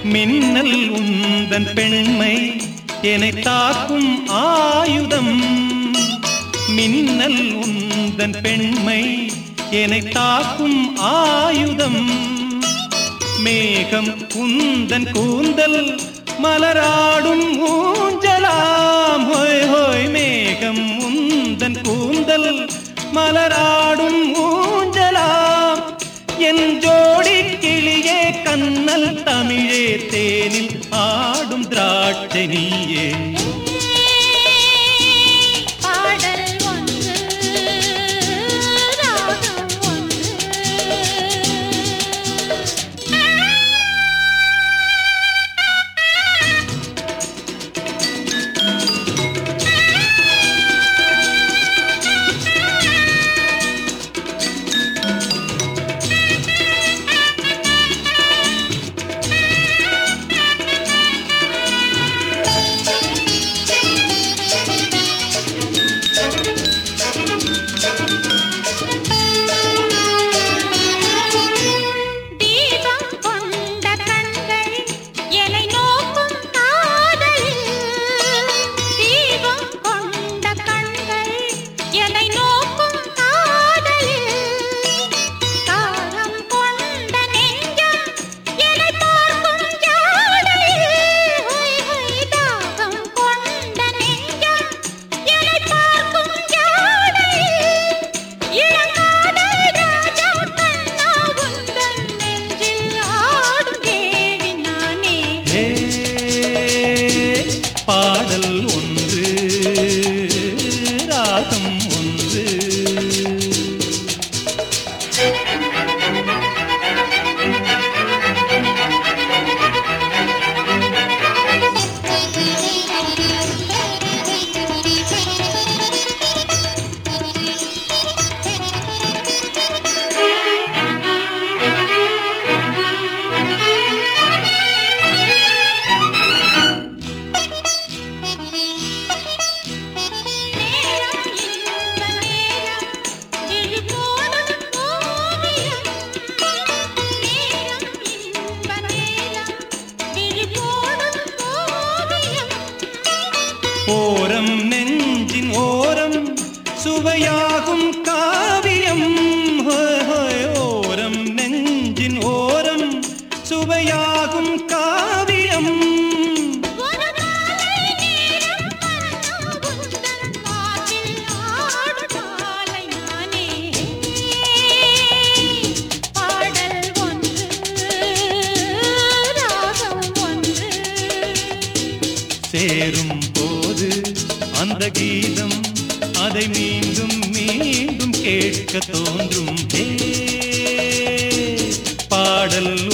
மின்னல் உந்தன் பெண்மை என்னை தாக்கும் ஆயுதம் மின்னல் உந்தன் பெண்மை என்னை தாக்கும் ஆயுதம் மேகம் உந்தன் கூந்தல் மலராடும் ஊஞ்சலாம் ஹோய் ஹோய் மேகம் உந்தன் கூந்தல் மலராடும் ஊஞ்சலாம் என் ஜோடி கிளியே கண்ணல் தமிழே தேனில் ஆடும் திராட்சை நீயே பாடல் ஒன்று ராகம் ஒன்று தீபம் கொண்ட கண்கள் என்னை நோக்கும் காதலில் தீபம் கொண்ட கண்கள் என்னை நோக்கும் காதலில் தாகம் கொண்ட நெஞ்சம் என்னை பார்க்கும் ஜாடையில் ஹொய் ஹொய் தாகம் கொண்ட நெஞ்சம் என்னை பார்க்கும் ஜாடையில் இளங்காதல் ராஜா கண்ணா உந்தன் நெஞ்சில் ஆடும் தேவி நானே ஏ, பாடல் ஒன்று ராகம் ஒன்று நேரம் இந்த நேரம் விழி போடும் ஓவியம் நேரம் இந்த நேரம் விழி போடும் ஓவியம் ஓரம் நெஞ்சின் ஓரம் சுவையாகும் காவியம் ஹோய் ஹோய் ஓரம் நெஞ்சின் ஓரம் சுவையாகும் காவியம் ஒரு மாலை நேரம் மன்னோ உந்தன் மார்பில் ஆடும் மாலை நானே பாடல் ஒன்று ராகம் ஒன்று சேரும் போது அந்த கீதம் அதை மீண்டும் மீண்டும் கேட்க தோன்றும் ஏ, பாடல்